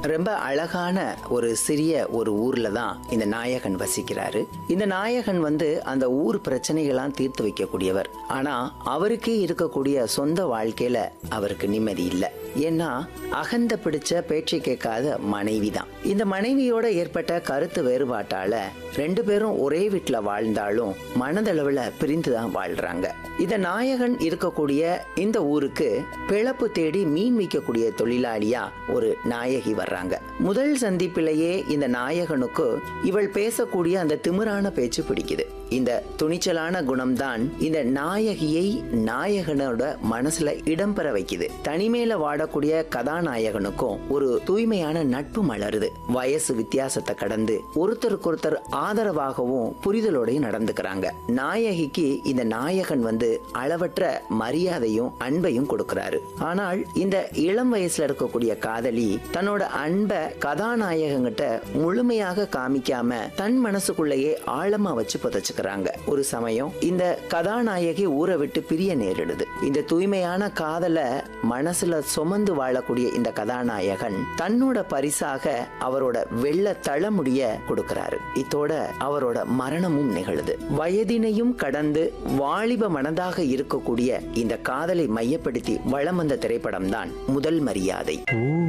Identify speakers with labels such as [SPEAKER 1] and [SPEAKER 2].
[SPEAKER 1] ரொம்ப அழகான ஒரு சிறிய ஒரு ஊர்ல தான் இந்த நாயகன் வசிக்கிறாரு இந்த நாயகன் வந்து அந்த ஊர் பிரச்சனைகள்லாம் தீர்த்து வைக்கக்கூடியவர் ஆனா அவருக்கே இருக்கக்கூடிய சொந்த வாழ்க்கையில அவருக்கு நிம்மதி இல்லை ஏன்னா அகந்த பிடிச்ச பேச்சை கேட்காத மனைவி தான் இந்த மனைவியோட ஏற்பட்ட கருத்து வேறுபாட்டால ரெண்டு பேரும் ஒரே வீட்டுல வாழ்ந்தாலும் மனதளவுல பிரிந்து தான் வாழ்றாங்க இந்த நாயகன் இருக்கக்கூடிய இந்த ஊருக்கு பிழப்பு தேடி மீன் விற்கக்கூடிய தொழிலாளியா ஒரு நாயகி வர்றாங்க முதல் சந்திப்பிலேயே இந்த நாயகனுக்கு இவள் பேசக்கூடிய அந்த திமிரான பேச்சு பிடிக்குது இந்த துணிச்சலான குணம்தான் இந்த நாயகியை நாயகனோட மனசுல இடம்பெற வைக்குது தனிமையில வாடக்கூடிய கதாநாயகனுக்கும் ஒரு தூய்மையான நட்பு மலருது வயசு வித்தியாசத்தை கடந்து ஒருத்தருக்கொருத்தர் ஆதரவாகவும் புரிதலோடையும் நடந்துக்கிறாங்க நாயகிக்கு இந்த நாயகன் வந்து அளவற்ற மரியாதையும் அன்பையும் கொடுக்கிறாரு ஆனால் இந்த இளம் வயசுல இருக்கக்கூடிய காதலி தன்னோட அன்பை கதாநாயகங்கிட்ட முழுமையாக காமிக்காம தன் மனசுக்குள்ளேயே ஆழமா வச்சு புதைச்சுக்கிறாங்க ஒரு சமயம் இந்த கதாநாயகி ஊரை விட்டு பிரிய நேரிடுது இந்த தூய்மையான காதலை மனசுல சுமந்து வாழக்கூடிய இந்த கதாநாயகன் தன்னோட பரிசாக அவரோட வெள்ள தளமுடிய கொடுக்கிறாரு இத்தோட அவரோட மரணமும் நிகழுது வயதினையும் கடந்து வாலிப மனதாக இருக்கக்கூடிய இந்த காதலை மையப்படுத்தி வளம் வந்த திரைப்படம் தான் முதல் மரியாதை